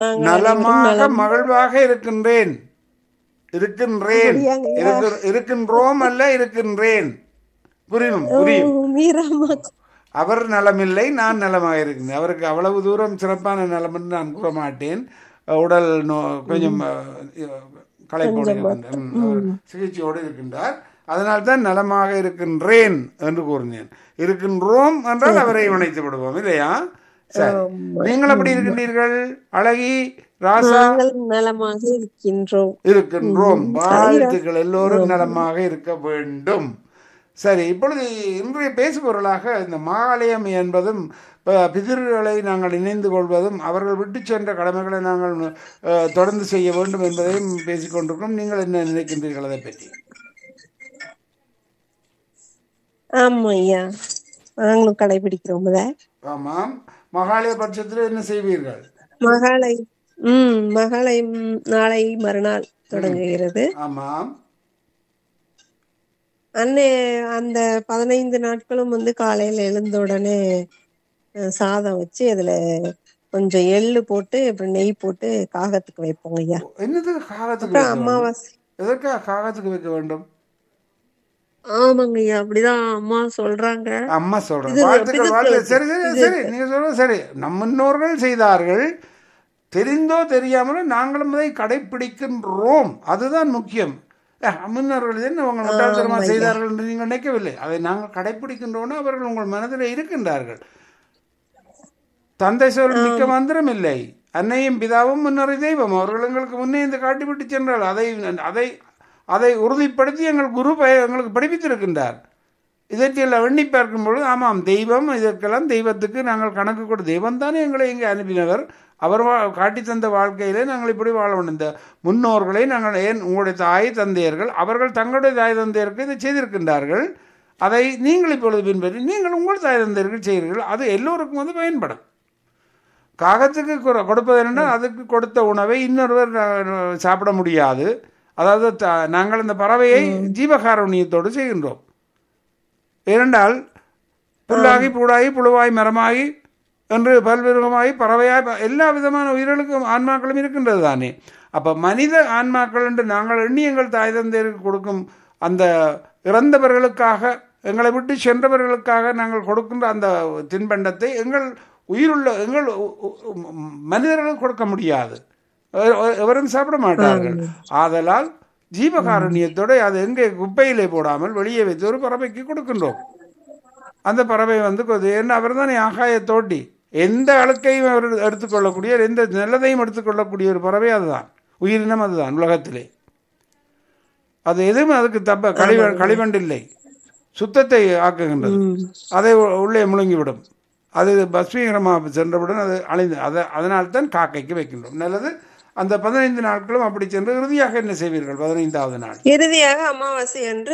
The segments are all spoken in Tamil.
நாங்கள் நலமாக நலம். மகிழ்வாக இருக்கின்றேன் இருக்கின்றேன் அப்படியாங்க ஐயா? இருக்கு- இருக்கின்றோம் அல்ல இருக்கின்றேன் புரியும் புரியும் ஓ, மீராம்மா அவர் நலமில்லை நான் நலமாக இருக்கின்றேன் அவருக்கு அவ்வளவு தூரம் சிறப்பான நலம் என்று நான் கூற மாட்டேன் உடல் நோ கொஞ்சம் அஹ், களைப்போடு இருக்கின்றார் ம், அவர் சிகிச்சையோடு இருக்கின்றார் அதனால் தான் நலமாக இருக்கின்றேன் என்று கூறினேன் இருக்கின்றோம் என்றால் அவரை இணைத்து விடுவோம் இல்லையா சரி நீங்கள் எப்படி இருக்கின்றீர்கள் அழகி ராசா நாங்கள் நலமாக இருக்கின்றோம் இருக்கின்றோம் வாழ்த்துக்கள் எல்லோரும் நலமாக இருக்க வேண்டும் சரி இப்பொழுது இன்றைய பேசுபொருளாக இந்த மாலயம் என்பதும் ப- பிதிர்களை நாங்கள் இணைந்து கொள்வதும் அவர்கள் விட்டு சென்ற கடமைகளை நாங்கள் அஹ், தொடர்ந்து செய்ய வேண்டும் என்பதையும் பேசிக் கொண்டிருக்கிறோம் நீங்கள் என்ன நினைக்கின்றீர்கள் அதை பற்றி ஆமா ஐயா நாங்களும் கடைபிடிக்கிறோம் அத ஆமாம் மகாலய பட்சத்தில் என்ன செய்வீர்கள் மகாலய ம் மகாலயம் நாளை மறுநாள் தொடங்குகிறது ஆமாம் அன்னை அந்த பதினைந்து நாட்களும் வந்து காலையில எழுந்த உடனே அஹ், சாதம் வச்சு அதுல கொஞ்சம் எள்ளு போட்டு அப்புறம் நெய் போட்டு காகத்துக்கு வைப்போம் ஐயா என்னது காகத்துக்கு அப்புறம் வைக்க வேண்டும்? அமாவாசை எதற்காக காகத்துக்கு வைக்க வேண்டும் ஆமாங்க ஐயா அப்படிதான் அம்மா சொல்றாங்க அம்மா சொல்றேன் இது வாழ்த்துக்கள் பிதற்களுக்கு. வாழ்த்து சரி சரி சரி நீங்க சொல்றது சரி நம் முன்னோர்கள் செய்தார்கள் தெரிந்தோ தெரியாமலோ நாங்களும் அதை கடைபிடிக்கின்றோம் அதுதான் முக்கியம் அஹ், முன்னோர்கள் என்ன அவங்க முட்டாள்தனமா செய்தார்கள் என்று நீங்கள் நினைக்கவில்லை அதை நாங்கள் கடைபிடிக்கின்றோம்னா அவர்கள் உங்கள் மனதில் இருக்கின்றார்கள் தந்தை சொல் மிக்க மந்திரம் இல்லை அன்னையும் பிதாவும் முன்னறி தெய்வம் அவர்கள் எங்களுக்கு முன்னே இந்த காட்டிவிட்டு சென்றால் அதை அதை அதை உறுதிப்படுத்தி எங்கள் குரு பய- எங்களுக்கு படிப்பித்திருக்கின்றார் இதற்கெல்லாம் எண்ணி பார்க்கும் பொழுது ஆமாம் தெய்வம் இதற்கெல்லாம் தெய்வத்துக்கு நாங்கள் கணக்கு கொடு தெய்வம் தானே எங்களை இங்கே அனுப்பினவர் அவர் வா காட்டி தந்த வாழ்க்கையிலே நாங்கள் இப்படி வாழ வேண்டும் இந்த முன்னோர்களை நாங்கள் ஏன் உங்களுடைய தாய் தந்தையர்கள் அவர்கள் தங்களுடைய தாய் தந்தையருக்கு இதை செய்திருக்கின்றார்கள் அதை நீங்கள் இப்பொழுது பின்பற்றி நீங்கள் உங்கள் தாய் தந்தையர்கள் செய்கிறீர்கள் அது எல்லோருக்கும் வந்து பயன்படும் காகத்துக்கு கொ- கொடுப்பது என்னன்னா அதுக்கு கொடுத்த உணவை இன்னொருவர் அஹ், சாப்பிட முடியாது அதாவது த- நாங்கள் இந்த பறவையை ஜீவகாருண்யத்தோடு செய்கின்றோம் ஏனென்றால் புல்லாகி பூடாகி புழுவாய் மரமாகி என்று பல்விருகமாகி பறவையாய் ப- எல்லா விதமான உயிர்களுக்கும் ஆன்மாக்களும் இருக்கின்றது தானே அப்போ மனித ஆன்மாக்கள் என்று நாங்கள் எண்ணி எங்கள் தாய் தந்தையருக்கு கொடுக்கும் அந்த இறந்தவர்களுக்காக எங்களை விட்டு சென்றவர்களுக்காக நாங்கள் கொடுக்கின்ற அந்த தின்பண்டத்தை எங்கள் உயிருள்ள எங்கள் உ- உ- மனிதர்கள் கொடுக்க முடியாது எ- எ- எவரும் சாப்பிட மாட்டார்கள் ஆதலால் ஜீவகாருண்யத்தோடு அது எங்கே குப்பையிலே போடாமல் வெளியே வைத்து ஒரு பறவைக்கு கொடுக்கின்றோம் அந்த பறவை வந்து கொது- ஏன்னா அவர் தானே ஆகாய தோட்டி எந்த அழுக்கையும் அவர் எடுத்துக்கொள்ளக்கூடிய எந்த நல்லதையும் எடுத்துக்கொள்ளக்கூடிய ஒரு பறவை அதுதான் உயிரினம் அதுதான் உலகத்திலே அது எதுவும் அதுக்கு தப்ப கழிவ களிவண்டில்லை சுத்தத்தை ஆக்குகின்றது அதை உ- உள்ளே முழுங்கிவிடும் அது பஸ்மீகரமாக சென்றவுடன் அது அழிந்து அதை அதனால்தான் காக்கைக்கு வைக்கின்றோம் நல்லது அந்த பதினைந்து நாட்களும் அப்படி சென்று இறுதியாக என்ன செய்வீர்கள் பதினைந்தாவது நாள் இறுதியாக அமாவாசை அன்று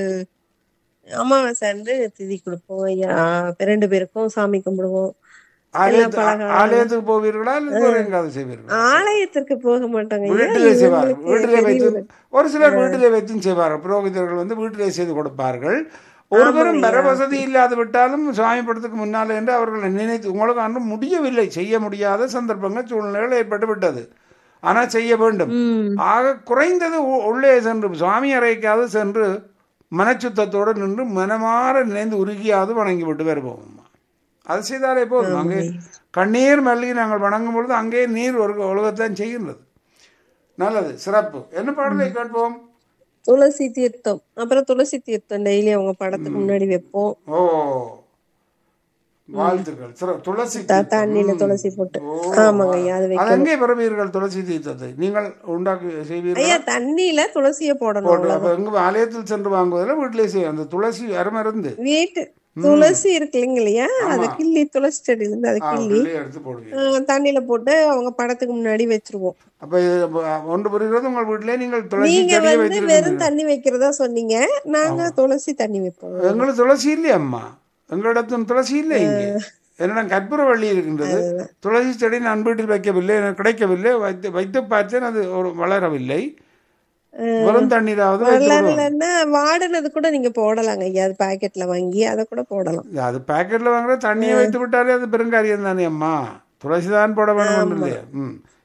அமாவாசை அன்று திதி கொடுப்போம் ஐயா ரெண்டு பேருக்கும் சாமி கும்பிடுவோம் ஆலயத்து- பலகாரம். ஆலயத்துக்கு போவீர்களா அல்லது வேறு எங்காவது செய்வீர்களா ஆலயத்திற்கு போக மாட்டாங்க ஐயா வீட்டிலே செய்வார் இவங்களுக்கு வீட்டிலே வைத்து தெரியல. ஒரு சிலர் வீட்டிலே வைத்தும் செய்வார்கள் புரோகிதர்கள் வந்து வீட்டிலே செய்து கொடுப்பார்கள் ஒருவரும் வர வசதி இல்லாது விட்டாலும் சுவாமி படத்துக்கு முன்னாலே என்று அவர்கள் நினைத்து உங்களுக்கு அன்று முடியவில்லை செய்ய முடியாத சந்தர்ப்பங்கள் சூழ்நிலைகள் ஏற்பட்டு விட்டது ஆனால் செய்ய வேண்டும் ம். ஆக குறைந்தது உ- உள்ளே சென்று சுவாமி அறைக்காவது சென்று மனச்சுத்தத்தோடு நின்று மனமாற நினைந்து உருகியாவது வணங்கி விட்டு வருவோம் அம்மா அது செய்தாலே போதும் அங்கே கண்ணீர் மல்லிகை நாங்கள் வணங்கும் பொழுது அங்கே நீர் ஒரு ஒழுகத்தான் செய்கின்றது நல்லது சிறப்பு என்ன பாடலை கேட்போம் துளசி தீர்த்தம் அப்புறம் துளசி தீர்த்தம் டெய்லி அவங்க படத்துக்கு முன்னாடி வைப்போம் ஓ வாழ்த்துக்கள் சிற துளசி த- தீர்த்தம். தண்ணியில துளசி போட்டு ஓ. ஆமாங்க ஐயா அது அது வைக்கணும் எங்கே பெறுவீர்கள் துளசி தீர்த்தத்தை நீங்கள் உண்டாக்கி செய்வீர்கள் ஐயா தண்ணியில துளசிய போடணும் போட்டு அப்ப எங்க ஆலயத்தில் சென்று வாங்குவதில் வீட்டிலே செய்ய அந்த துளசி அருமருந்து வீட்டு துளசி இருக்கு இல்லைங்க இல்லையா அதை கிள்ளி துளசி செடியில இருந்து அதை கிள்ளி உள்ளே எடுத்து போடுவீங்க ஆஹ், தண்ணியில போட்டு அவங்க படத்துக்கு முன்னாடி வச்சிருவோம் அப்ப இது அப்ப ஒன்று புரிகிறது உங்கள் வீட்டிலே நீங்கள் துளசி நீங்க செடியை வந்து வைத்திருக்கீங்க வெறும் தண்ணி வைக்கிறதா சொன்னீங்க நாங்க துளசி தண்ணி வைப்போம் எங்களுக்கு துளசி இல்லையா அம்மா எங்களிடத்தும் துளசி இல்லை இங்கே என்னிடம் கற்பூரவள்ளி இருக்கின்றது துளசி செடி நான் வீட்டில் வைக்கவில்லை எனக்கு கிடைக்கவில்லை வைத்து வைத்து பார்த்தேன் அது ஒரு வளரவில்லை வெறும் தண்ணீராவது வைத்து விடுவோம். வளரலன்னா வாடினது கூட நீங்க போடலாங்க ஐயா அது பாக்கெட்ல வாங்கி அதை கூட போடலாம் அது பாக்கெட்ல வாங்குற தண்ணியை வைத்து விட்டாலே அது பெருங்காரியம் தானே அம்மா துளசி தான் போட வேணும் இல்லையா ம்